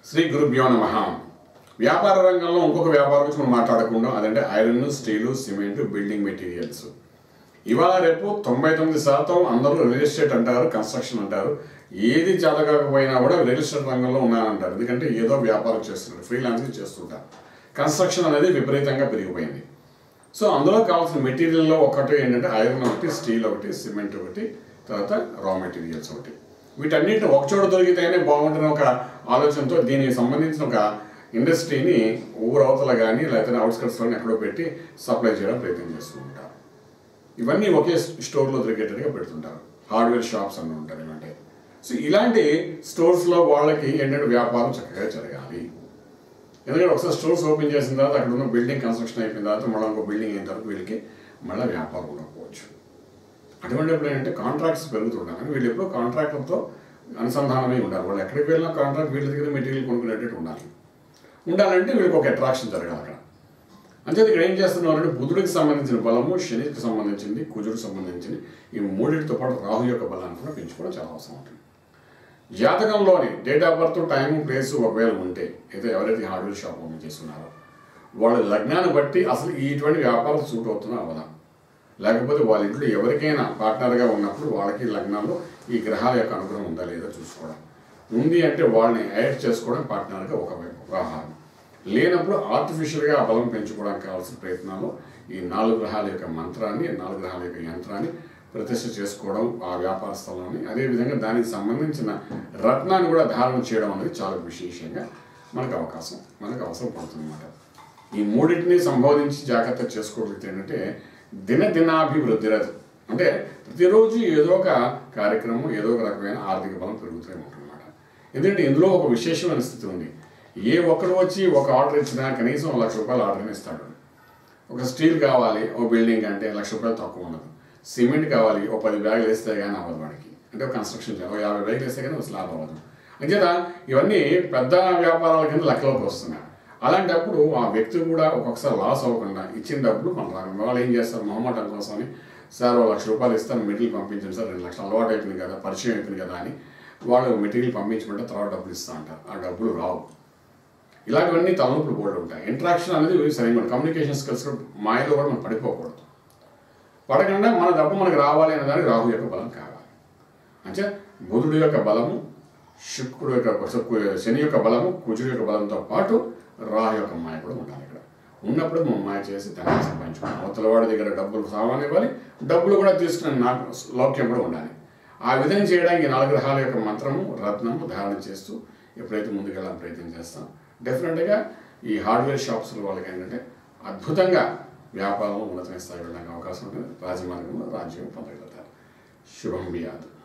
శ్రీ గురుభ్యో నమ వ్యాపార రంగంలో ఇంకొక వ్యాపారం గురించి మనం మాట్లాడకుండా అదంటే iron steel cement building materials ఇవాళ రేపు తొంభై తొమ్మిది శాతం అందరూ రియల్ ఎస్టేట్ అంటారు కన్స్ట్రక్షన్ అంటారు ఏది చదవకపోయినా కూడా రియల్ ఎస్టేట్ రంగంలో ఉన్నారంటారు ఎందుకంటే ఏదో వ్యాపారం చేస్తున్నారు ఫ్రీలాన్సింగ్ చేస్తుంటారు కన్స్ట్రక్షన్ అనేది విపరీతంగా పెరిగిపోయింది సో అందులో కావాల్సిన మెటీరియల్లో ఒకటి ఏంటంటే ఐరన్ ఒకటి స్టీల్ ఒకటి సిమెంట్ ఒకటి తర్వాత రా మెటీరియల్స్ ఒకటి వీటన్నిటిని ఒకచోట దొరికితేనే బాగుంటున్న ఒక ఆలోచనతో దీనికి సంబంధించిన ఒక ఇండస్ట్రీని ఊరు అవతల కానీ లేకపోతే అవుట్స్కట్స్లో ఎక్కడో పెట్టి సప్లై చేయడం ప్రయత్నం చేస్తూ ఉంటారు ఇవన్నీ ఒకే స్టోర్లో దొరికేటట్టుగా పెడుతుంటారు హార్డ్వేర్ షాప్స్ అన్నీ ఉంటారు ఇలాంటి సో ఇలాంటి స్టోర్స్లో వాళ్ళకి ఏంటంటే వ్యాపారం చక్కగా జరగాలి ఎందుకంటే ఒకసారి స్టోర్స్ ఓపెన్ చేసిన తర్వాత అక్కడ ఉన్న బిల్డింగ్ కన్స్ట్రక్షన్ అయిపోయిన తర్వాత మళ్ళీ ఇంకో బిల్డింగ్ అయిన తర్వాత వీళ్ళకి మళ్ళీ వ్యాపారం ఉండకపోవచ్చు అటువంటిప్పుడు ఏంటంటే కాంట్రాక్ట్స్ పెరుగుతుండాలి కానీ వీళ్ళు ఎప్పుడూ కాంట్రాక్ట్లతో అనుసంధానమై ఉండాలి వాళ్ళు ఎక్కడికి వెళ్ళినా కాంట్రాక్ట్ వీళ్ళ దగ్గర మెటీరియల్ కొనుక్కునేటట్టు ఉండాలి ఉండాలంటే వీళ్ళకి ఒక అట్రాక్షన్ జరగాలి అక్కడ అంతే ఇక్కడ ఏం చేస్తున్నారు అంటే బుధుడికి సంబంధించిన బలము శనికి సంబంధించింది కుజుడికి సంబంధించింది ఈ మూడింటితో పాటు రాహు యొక్క బలాన్ని కూడా పెంచుకోవడం చాలా అవసరం ఉంటుంది జాతకంలోని date of birth time place ఒకవేళ ఉంటే అయితే ఎవరైతే హార్డ్వేర్ షాప్ ఓపెన్ చేస్తున్నారో వాళ్ళ లగ్నాన్ని బట్టి అసలు ఇటువంటి వ్యాపారం సూట్ అవుతున్నా అవదా లేకపోతే వాళ్ళ ఇంట్లో ఎవరికైనా పార్ట్నర్గా ఉన్నప్పుడు వాళ్ళకి లగ్నంలో ఈ గ్రహాల యొక్క అనుగ్రహం ఉందా లేదా చూసుకోవడం ఉంది అంటే వాళ్ళని యాడ్ చేసుకోవడం పార్ట్నర్గా ఒక వ్యవహారం లేనప్పుడు ఆర్టిఫిషియల్గా ఆ బలం పెంచుకోవడానికి కావాల్సిన ప్రయత్నాలు ఈ నాలుగు గ్రహాల యొక్క మంత్రాన్ని నాలుగు గ్రహాల యొక్క యంత్రాన్ని ప్రతిష్ఠ చేసుకోవడం ఆ వ్యాపార స్థలాన్ని అదేవిధంగా దానికి సంబంధించిన రత్నాన్ని కూడా ధారణ చేయడం అనేది చాలా విశేషంగా మనకు అవకాశం మనకు అవసరం పడుతుంది అన్నమాట ఈ మూడింటిని సంబోధించి జాగ్రత్త చేసుకోగలిగితే ఏంటంటే దినదినాభివృద్ధి రథం అంటే ప్రతిరోజు ఏదో ఒక కార్యక్రమం ఏదో ఒక రకమైన ఆర్థిక బలం పెరుగుతూనే ఉంటుందన్నమాట ఎందుకంటే ఇందులో ఒక విశేషమైన స్థితి ఉంది ఏ ఒక్కరు వచ్చి ఒక ఆర్డర్ ఇచ్చినా కనీసం లక్ష రూపాయలు ఆర్డర్ ఇస్తాడు ఒక స్టీల్ కావాలి ఓ బిల్డింగ్ అంటే లక్ష రూపాయలు తక్కువ ఉండదు సిమెంట్ కావాలి ఓ పది బ్యాగులు వేస్తే కానీ అవ్వదు వాడికి అంటే ఒక కన్స్ట్రక్షన్ చేయాలి ఓ యాభై బ్యాగులు వేస్తే కానీ ఒక స్లాబ్ అవ్వదు అంచేత ఇవన్నీ పెద్ద వ్యాపారాల కింద లెక్కలోకి వస్తున్నాయి అలాంటప్పుడు ఆ వ్యక్తి కూడా ఒక్కొక్కసారి లాస్ అవ్వకుండా ఇచ్చిన డబ్బులు మన రాకుండా వాళ్ళు ఏం చేస్తారు మొహమాటం కోసమని సార్ ఓ లక్ష రూపాయలు ఇస్తాను మెటీరియల్ పంపించండి సార్ రెండు లక్షలు అలవాటు అయిపోయింది కదా పరిచయం అయిపోయింది కదా అని వాళ్ళు మెటీరియల్ పంపించమంటే తర్వాత డబ్బులు ఇస్తూ ఉంటారు ఆ డబ్బులు రావు ఇలాంటివన్నీ తలనొప్పులు కూడా ఉంటాయి ఇంట్రాక్షన్ అనేది సరైన కమ్యూనికేషన్ స్కిల్స్ మాయలో కూడా మనం పడిపోకూడదు పడకుండా మన డబ్బు మనకు రావాలి అనే దానికి రాహు యొక్క బలం కావాలి అంటే బుధుడు యొక్క బలము శుక్రుడు యొక్క శని యొక్క బలము కుజుడు యొక్క బలంతో పాటు రాహు యొక్క మాయ కూడా ఉండాలి ఇక్కడ ఉన్నప్పుడు మనం మాయ చేసి దాన్ని సంపాదించుకోవాలి అవతలవాడి దగ్గర డబ్బులు సామాన్ ఇవ్వాలి డబ్బులు కూడా తీసుకునే నాకు లౌక్యం కూడా ఉండాలి ఆ విధంగా చేయడానికి నాలుగు గ్రహాల యొక్క మంత్రము రత్నము ధారణ చేస్తూ ఎప్పుడైతే ముందుకెళ్ళాలని ప్రయత్నం చేస్తాం డెఫినెట్గా ఈ హార్డ్వేర్ షాప్స్లో వాళ్ళకి ఏంటంటే అద్భుతంగా వ్యాపారంలో ఉన్నతమైన స్థాయి వెళ్ళడానికి అవకాశం ఉంటుంది రాజమార్గంలో రాజ్యం పొందగలుగుతారు శుభం బియాదు